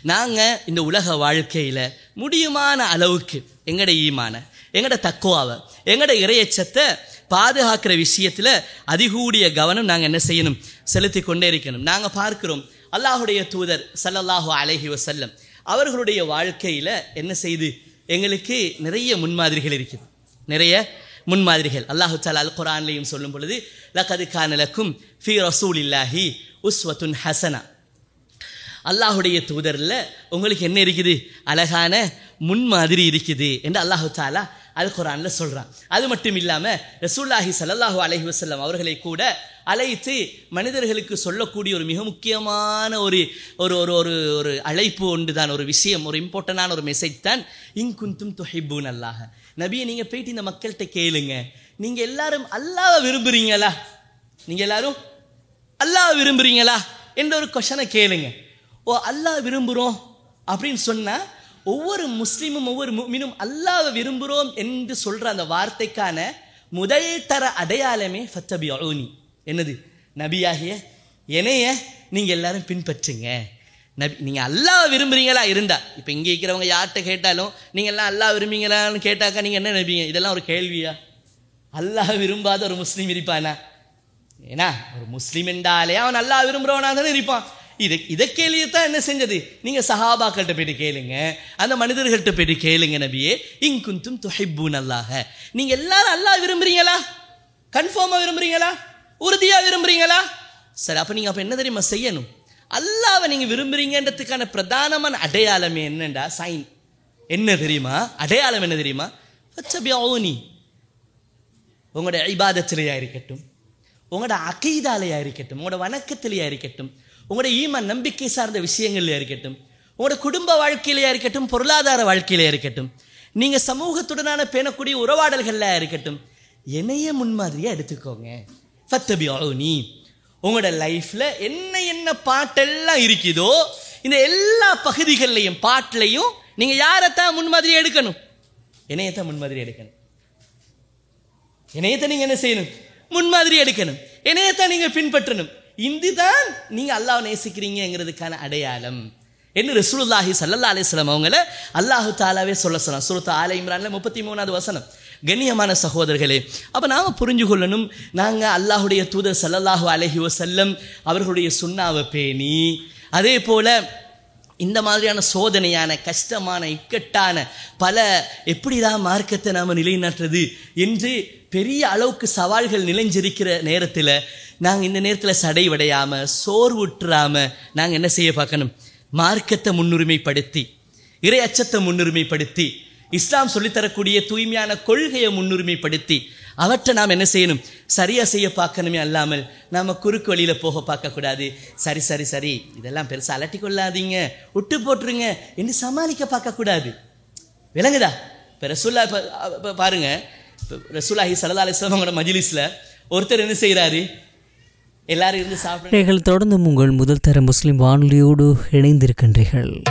நாங்கள் இந்த உலக வாழ்க்கையில் முடியுமான அளவுக்கு எங்கட ஈமான எங்கட தக்குவாவை எங்கட இறையச்சத்தை பாதுகாக்கிற விஷயத்தில் அதிகூடிய கவனம் நாங்கள் என்ன செய்யணும் செலுத்தி கொண்டே இருக்கணும் நாங்கள் பார்க்கிறோம் அல்லாஹுடைய தூதர் ஸல்லல்லாஹு அலைஹி வஸல்லம் அவர்களுடைய வாழ்க்கையில் என்ன செய்து எங்களுக்கு நிறைய முன்மாதிரிகள் இருக்குது நிறைய முன்மாதிரிகள் அல்லாஹு தாலா அல் குரான்லையும் சொல்லும் பொழுது லகது கானலக்கும் ஃபி ரசூலில்லாஹி உஸ்வத்துன் ஹசனா அல்லாஹுடைய தூதரில் உங்களுக்கு என்ன இருக்குது அழகான முன்மாதிரி இருக்குது என்று அல்லாஹு தாலா அல் குரானில் சொல்கிறான் அது மட்டும் இல்லாமல் ரசூல்லாஹி ஸல்லல்லாஹு அலைஹி வஸல்லம் அவர்களை கூட அழைத்து மனிதர்களுக்கு சொல்லக்கூடிய ஒரு மிக முக்கியமான ஒரு ஒரு ஒரு ஒரு ஒரு அழைப்பு ஒன்று தான் ஒரு விஷயம் ஒரு இம்பார்ட்டண்டான ஒரு மெசேஜ் தான் இங்குந்தும் துஹிப்பூன் அல்லாஹ நபியை நீங்கள் போயிட்டு இந்த மக்கள்கிட்ட கேளுங்க நீங்கள் எல்லாரும் அல்லாஹ்வை விரும்புறீங்களா நீங்கள் எல்லாரும் அல்லாஹ் விரும்புறீங்களா என்ற ஒரு கொஷனை கேளுங்க ஓ அல்லாஹ் விரும்புகிறோம் அப்படின்னு சொன்னால் ஒவ்வொரு முஸ்லீமும் ஒவ்வொரு முஃமினும் அல்லாஹ்வை விரும்புகிறோம் என்று சொல்கிற அந்த வார்த்தைக்கான முதல் தர அடையாளமே ஃபத்தபி அழுனி என்னது நபியாகிய என்னைய நீங்கள் எல்லாரும் பின்பற்றுங்க நபி நீங்கள் அல்லாஹ் விரும்புறீங்களா இருந்தா இப்போ இங்கே இருக்கிறவங்க யார்கிட்ட கேட்டாலும் நீங்கள் எல்லாம் அல்லாஹ் விரும்புறீங்களான்னு கேட்டாக்கா நீங்கள் என்ன நபிங்க இதெல்லாம் ஒரு கேள்வியா அல்லாஹ் விரும்பாத ஒரு முஸ்லீம் இருப்பானா ஏன்னா ஒரு முஸ்லீம் என்றாலே அவன் நல்லா விரும்புகிறவனா தானே இருப்பான் இதை இதை கேள்வியத்தான் என்ன செஞ்சது நீங்கள் சஹாபாக்கள்கிட்ட போயிட்டு கேளுங்க அந்த மனிதர்கள்ட்ட போயிட்டு கேளுங்க நபியே இங்குந்தும் துஹிப்பூன் அல்லாஹ நீங்கள் எல்லாரும் அல்லாஹ் விரும்புறீங்களா கன்ஃபார்மாக விரும்புறீங்களா உறுதியாக விரும்புறீங்களா சரி அப்போ நீங்கள் அப்போ என்ன தெரியுமா செய்யணும் அல்லாவை நீங்கள் விரும்புறீங்கன்றதுக்கான பிரதானமான அடையாளமே என்னண்டா சைன் என்ன தெரியுமா அடையாளம் என்ன தெரியுமா பச்சபியாவோனி உங்களோட ஐபாதத்திலேயா இருக்கட்டும் உங்களோட அகைதாலையா இருக்கட்டும் உங்களோட வணக்கத்திலேயா இருக்கட்டும் உங்களோட ஈம நம்பிக்கை சார்ந்த விஷயங்கள்லையா இருக்கட்டும் உங்களோட குடும்ப வாழ்க்கையிலையா இருக்கட்டும் பொருளாதார வாழ்க்கையிலையா இருக்கட்டும் நீங்க சமூகத்துடனான பேணக்கூடிய உறவாடல்கள்ல இருக்கட்டும் என்னைய முன்மாதிரியா எடுத்துக்கோங்க ஃபத்தபியாவுனி உங்களோட லைஃப்ல என்ன என்ன பாட்டெல்லாம் இருக்குதோ இந்த எல்லா பகுதிகள்லையும் பாட்டிலையும் நீங்க யாரைத்தான் முன்மாதிரியா எடுக்கணும் என்னையத்தான் முன்மாதிரி எடுக்கணும் இணையத்தை நீங்க என்ன செய்யணும் முன்மாதிரி எடுக்கணும் இணையத்தை நீங்க பின்பற்றணும் இதுதான் நீங்க அல்லாஹ் நேசிக்கிறீங்கிறதுக்கான அடையாளம் என்று ரசூலுல்லாஹி சல்லல்லா அலிஸ்லாம் அவங்கள அல்லாஹு தாலாவே சொல்ல சொன்னான் சுருத்த ஆலை இம்ரான்ல முப்பத்தி மூணாவது வசனம் கண்ணியமான சகோதரர்களே அப்போ நாம் புரிஞ்சு கொள்ளணும் நாங்கள் அல்லாஹுடைய தூதர் சல்லல்லாஹு அலஹி வசல்லம் அவர்களுடைய சுண்ணாவை பேணி அதே போல் இந்த மாதிரியான சோதனையான கஷ்டமான இக்கட்டான பல எப்படிதான் மார்க்கத்தை நாம் நிலைநாட்டுறது என்று பெரிய அளவுக்கு சவால்கள் நிலைஞ்சிருக்கிற நேரத்தில் நாங்கள் இந்த நேரத்தில் சடைவடையாமல் சோர்வுற்றாமல் நாங்கள் என்ன செய்ய பார்க்கணும் மார்க்கத்தை முன்னுரிமைப்படுத்தி இறை அச்சத்தை முன்னுரிமைப்படுத்தி இஸ்லாம் சொல்லித்தரக்கூடிய தூய்மையான கொள்கையை முன்னுரிமைப்படுத்தி அவற்றை நாம் என்ன செய்யணும் சரியாக செய்ய பார்க்கணுமே அல்லாமல் நாம் குறுக்கு வழியில் போக பார்க்கக்கூடாது சரி சரி சரி இதெல்லாம் பெருசாக அலட்டி கொள்ளாதீங்க விட்டு போட்டுருங்க என்று சமாளிக்க பார்க்கக்கூடாது விளங்குதா இப்போ ரசூல்லா இப்போ இப்போ பாருங்க இப்போ ரசூல்லாஹி சல்லா அலிஸ்லாமோட மஜிலிஸில் ஒருத்தர் என்ன செய்கிறாரு எல்லாரும் இருந்து சாப்பிட நீங்கள் தொடர்ந்தும் உங்கள் முதல் தர முஸ்லிம் வானொலியோடு இணைந்திருக்கின்றீர்கள்